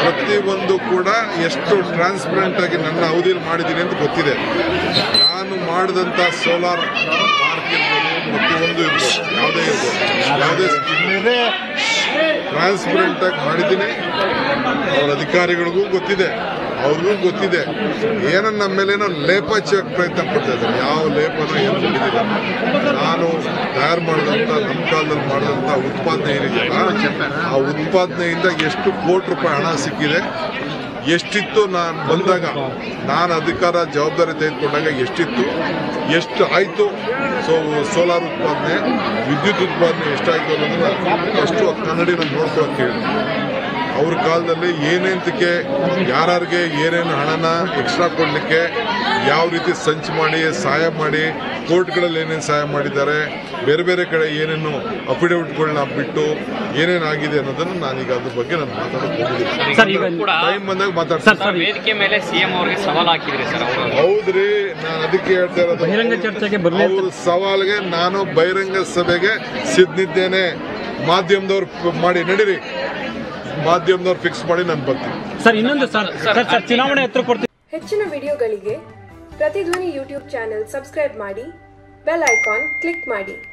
ಪ್ರತಿಯೊಂದು ಕೂಡ ಎಷ್ಟು ಟ್ರಾನ್ಸ್ಪರೆಂಟ್ ಆಗಿ ನನ್ನ ಅವಧಿಯಲ್ಲಿ ಮಾಡಿದ್ದೀನಿ ಅಂತ ಗೊತ್ತಿದೆ ನಾನು ಮಾಡಿದಂಥ ಸೋಲಾರ್ ಪಾರ್ಕ್ ಇರ್ಬೋದು ಪ್ರತಿಯೊಂದು ಇರ್ಬೋದು ಯಾವುದೇ ಇರ್ಬೋದು ಯಾವುದೇ ಟ್ರಾನ್ಸ್ಪರೆಂಟ್ ಆಗಿ ಮಾಡಿದ್ದೀನಿ ಅವ್ರ ಅಧಿಕಾರಿಗಳಿಗೂ ಗೊತ್ತಿದೆ ಅವ್ರಿಗೂ ಗೊತ್ತಿದೆ ಏನನ್ನ ನಮ್ಮ ಮೇಲೇನೋ ಲೇಪ ಹಚ್ಚೋಕೆ ಪ್ರಯತ್ನ ಪಡ್ತಾ ಇದ್ದಾರೆ ಯಾವ ಲೇಪನೂ ಏನು ತಿಳಿದಿಲ್ಲ ನಾನು ತಯಾರು ಮಾಡಿದಂಥ ನಮ್ಮ ಕಾಲದಲ್ಲಿ ಮಾಡಿದಂಥ ಉತ್ಪಾದನೆ ಏನಿದೆಯಲ್ಲ ಆ ಉತ್ಪಾದನೆಯಿಂದ ಎಷ್ಟು ಕೋಟಿ ರೂಪಾಯಿ ಹಣ ಸಿಕ್ಕಿದೆ ಎಷ್ಟಿತ್ತು ನಾನು ಬಂದಾಗ ನಾನು ಅಧಿಕಾರ ಜವಾಬ್ದಾರಿ ತೆಗೆದುಕೊಂಡಾಗ ಎಷ್ಟಿತ್ತು ಎಷ್ಟು ಆಯಿತು ಸೊ ಸೋಲಾರ್ ಉತ್ಪಾದನೆ ವಿದ್ಯುತ್ ಉತ್ಪಾದನೆ ಎಷ್ಟಾಯಿತು ಅನ್ನೋದನ್ನ ಎಷ್ಟು ಕನ್ನಡಿ ನಾನು ನೋಡ್ಕೊಳಕ್ಕೆ ಹೇಳಿ ಅವ್ರ ಕಾಲದಲ್ಲಿ ಏನೇಂತಕ್ಕೆ ಯಾರ್ಯಾರಿಗೆ ಏನೇನು ಹಣನ ಎಕ್ಸ್ಟ್ರಾ ಕೊಡಲಿಕ್ಕೆ ಯಾವ ರೀತಿ ಸಂಚು ಮಾಡಿ ಸಹಾಯ ಮಾಡಿ ಕೋರ್ಟ್ಗಳಲ್ಲಿ ಏನೇನು ಸಹಾಯ ಮಾಡಿದ್ದಾರೆ ಬೇರೆ ಬೇರೆ ಕಡೆ ಏನೇನು ಅಫಿಡವಿಟ್ಗಳನ್ನ ಬಿಟ್ಟು ಏನೇನು ಆಗಿದೆ ಅನ್ನೋದನ್ನು ನಾನೀಗ ಅದ್ರ ಬಗ್ಗೆ ನಾನು ಮಾತಾಡೋಕೆ ಹೋಗಿದ್ದೀನಿ ಸರ್ ಈಗ ಕೂಡ ಟೈಮ್ ಬಂದಾಗ ಮಾತಾಡ್ತೀನಿ ಸರ್ ಸರ್ ವೇದಿಕೆ ಮೇಲೆ ಸಿಎಂ ಅವರಿಗೆ ಸವಾಲ್ ಹಾಕಿದ್ರಿ ಸರ್ ಅವರು ಹೌದ್ರಿ ನಾನು ಅದಕ್ಕೆ ಹೇಳ್ತಾ ಇರೋದು ಬಹಿರಂಗ ಚರ್ಚೆಗೆ ಬರ್ಲಿ ಅಂತ- ಅವ್ರ ಸವಾಲ್ಗೆ ನಾನು ಬಹಿರಂಗ ಸಭೆಗೆ ಸಿದ್ಧಿದ್ದೇನೆ ಮಾಧ್ಯಮದವ್ರು ಫ್- ಮಾಡಿ ನಡೀರಿ ಮಾಧ್ಯಮದವ್ರು ಫಿಕ್ಸ್ ಮಾಡಿ ನಾನು ಬರ್ತೀನಿ ಸರ್ ಇನ್ನೊಂದು ಸರ್ ಸರ್ ಸರ್ ಚುನಾವಣೆ ಹತ್ರ ಕೊಡ್ತೀವಿ ಹೆಚ್ಚಿನ ವಿಡಿಯೋಗಳಿಗೆ ಪ್ರತಿಧ್ವನಿ ಯೂಟ್ಯೂಬ್ ಚಾನೆಲ್ ಸಬ್ಸ್ಕ್ರೈಬ್ ಮಾಡಿ ಬೆಲ್ ಐಕಾನ್ ಕ್ಲಿಕ್ ಮಾಡಿ